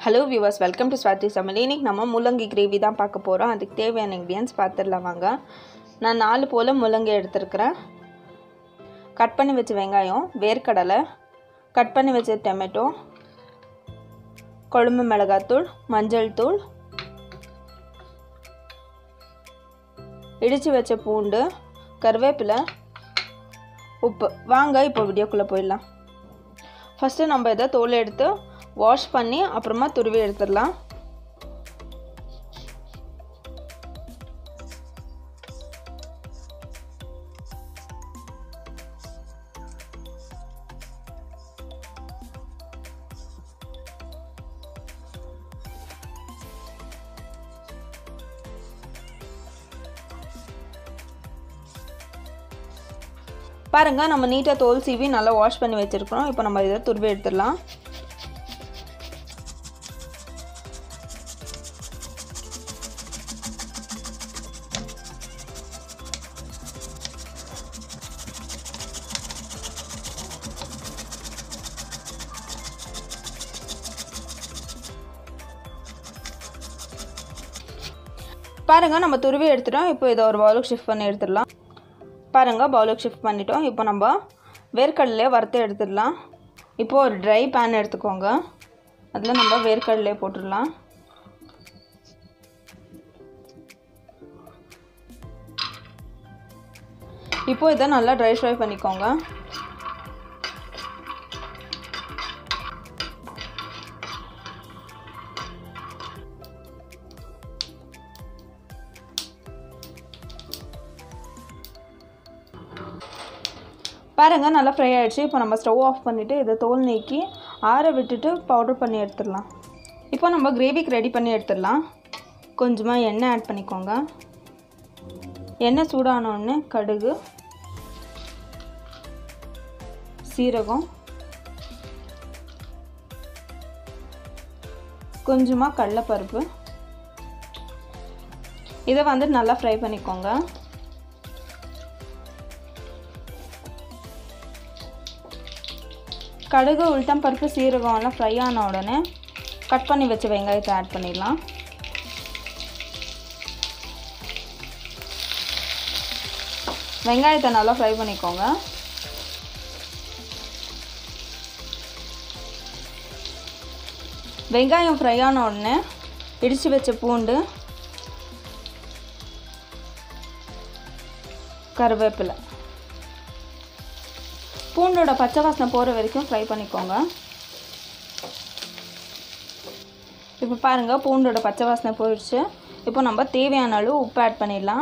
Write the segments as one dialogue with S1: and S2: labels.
S1: hello viewers welcome to Swathi சமையல் இன்னைக்கு நம்ம முள்ளங்கி கிரேவி தான் பார்க்க போகிறோம் அதுக்கு தேவையான இன்க்ரீடியன்ஸ் பார்த்துடலாம் வாங்க நான் நாலு போல் முள்ளங்கி எடுத்துருக்கிறேன் கட் பண்ணி வச்ச வெங்காயம் வேர்க்கடலை கட் பண்ணி வச்ச டொமேட்டோ கொழும்பு மிளகாத்தூள் மஞ்சள் தூள் இடித்து வச்ச பூண்டு கருவேப்பிலை உப்பு வாங்க இப்போ வீடியோக்குள்ளே போயிடலாம் ஃபஸ்ட்டு நம்ம இதை தோல் எடுத்து வாஷ் பண்ணி அப்புறமா துருவி எடுத்துடலாம் பாருங்க நம்ம நீட்டாக தோல் சீவி நல்லா வாஷ் பண்ணி வச்சுருக்கிறோம் இப்போ நம்ம இதை துருவி எடுத்துடலாம் பாருங்கள் நம்ம துருவி எடுத்துட்டோம் இப்போ இதை ஒரு பவுலுக்கு ஷிஃப்ட் பண்ணி எடுத்துடலாம் பாருங்கள் பவுலுக்கு ஷிஃப்ட் பண்ணிட்டோம் இப்போ நம்ம வேர்க்கடலையே வறுத்து எடுத்துடலாம் இப்போது ஒரு ட்ரை பேன் எடுத்துக்கோங்க அதில் நம்ம வேர்க்கடலையே போட்டுடலாம் இப்போது இதை நல்லா ட்ரை ஃப்ரை பண்ணிக்கோங்க பாருங்கள் நல்லா ஃப்ரை ஆகிடுச்சு இப்போ நம்ம ஸ்டவ் ஆஃப் பண்ணிவிட்டு இதை தோல் நீக்கி ஆற விட்டுட்டு பவுடர் பண்ணி எடுத்துடலாம் இப்போ நம்ம கிரேவிக்கு ரெடி பண்ணி எடுத்துடலாம் கொஞ்சமாக எண்ணெய் ஆட் பண்ணிக்கோங்க எண்ணெய் சூடானோடனே கடுகு சீரகம் கொஞ்சமாக கடலைப்பருப்பு இதை வந்து நல்லா ஃப்ரை பண்ணிக்கோங்க கடுகு உளுத்தம் பருப்பு சீரகம்லாம் ஃப்ரை ஆன உடனே கட் பண்ணி வச்ச வெங்காயத்தை ஆட் பண்ணிடலாம் வெங்காயத்தை நல்லா ஃப்ரை பண்ணிக்கோங்க வெங்காயம் ஃப்ரை ஆன உடனே இடித்து வச்ச பூண்டு கருவேப்பிலை பூண்டோட பச்சை வாசனை போகிற வரைக்கும் ஃப்ரை பண்ணிக்கோங்க இப்போ பாருங்கள் பூண்டோட பச்சை வாசனை போயிடுச்சு இப்போ நம்ம தேவையான அளவு உப்பு ஆட் பண்ணிடலாம்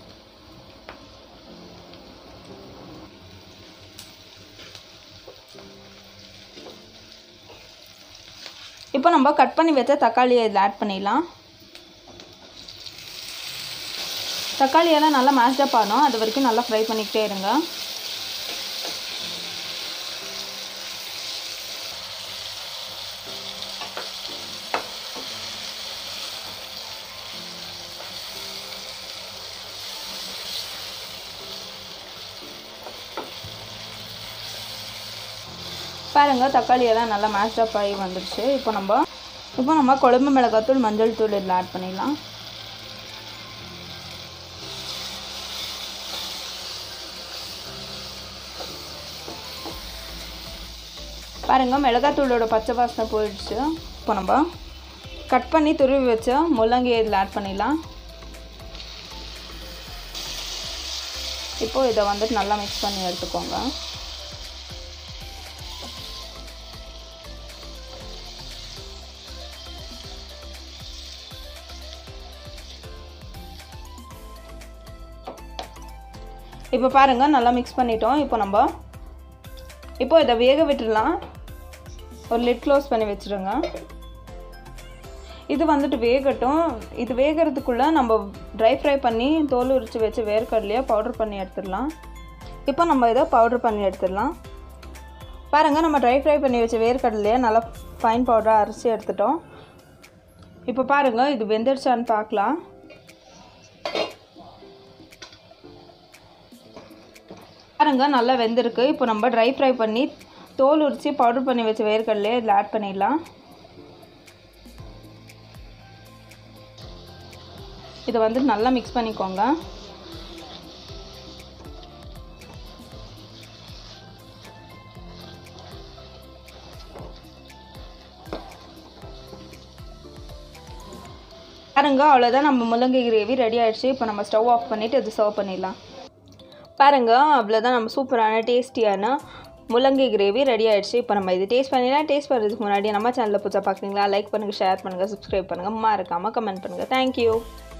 S1: இப்போ நம்ம கட் பண்ணி வச்ச தக்காளியை இதில் ஆட் பண்ணிடலாம் தக்காளியெல்லாம் நல்லா மேஷ்டப் ஆகணும் அது வரைக்கும் நல்லா ஃப்ரை பண்ணிக்கிட்டே இருங்க பாருங்கள் தக்காளி எல்லாம் நல்லா மேஷ்டப் ஆகி வந்துடுச்சு இப்போ நம்ம இப்போ நம்ம குழம்பு மிளகாத்தூள் மஞ்சள் தூள் இதில் ஆட் பண்ணிடலாம் பாருங்கள் மிளகாத்தூளோட பச்சை வாசனை போயிடுச்சு இப்போ நம்ம கட் பண்ணி துருவி வச்ச முள்ளங்கி இதில் ஆட் பண்ணிடலாம் இப்போது இதை வந்துட்டு நல்லா மிக்ஸ் பண்ணி எடுத்துக்கோங்க இப்போ பாருங்கள் நல்லா மிக்ஸ் பண்ணிட்டோம் இப்போ நம்ம இப்போ இதை வேக விட்டுடலாம் ஒரு லிட் க்ளோஸ் பண்ணி வச்சுருங்க இது வந்துட்டு வேகட்டும் இது வேகிறதுக்குள்ளே நம்ம ட்ரை ஃப்ரை பண்ணி தோல் உரித்து வச்சு வேர்க்கடலையே பவுடர் பண்ணி எடுத்துடலாம் இப்போ நம்ம இதை பவுடர் பண்ணி எடுத்துடலாம் பாருங்கள் நம்ம ட்ரை ஃப்ரை பண்ணி வச்ச வேர்க்கடலையே நல்லா ஃபைன் பவுடராக அரைச்சி எடுத்துட்டோம் இப்போ பாருங்கள் இது வெந்துடுச்சான்னு பார்க்கலாம் பாருங்க நல்லா வெந்திருக்கு இப்போ நம்ம ட்ரை ஃப்ரை பண்ணி தோல் உரித்து பவுடர் பண்ணி வச்ச வேர்க்கடலையே இதில் ஆட் பண்ணிடலாம் இதை வந்து நல்லா மிக்ஸ் பண்ணிக்கோங்க பாருங்க அவ்வளோதான் நம்ம முள்ளங்கி கிரேவி ரெடி ஆயிடுச்சு இப்போ நம்ம ஸ்டவ் ஆஃப் பண்ணிவிட்டு இது சர்வ் பண்ணிடலாம் பாருங்க அவ்வளோதான் நம்ம சூப்பரான டேஸ்டியான முள்ளங்கி கிரேவி ரெடி ஆயிடுச்சு இப்போ நம்ம இது டேஸ்ட் பண்ணிடலாம் டேஸ்ட் பண்ணுறதுக்கு முன்னாடி நம்ம சேனலில் புதுசாக பார்க்குறீங்களா லைக் பண்ணுங்கள் ஷேர் பண்ணுங்கள் சப்ஸ்கிரைப் பண்ணுங்கள் மறக்காமல் கமெண்ட் பண்ணுங்கள் தேங்க்யூ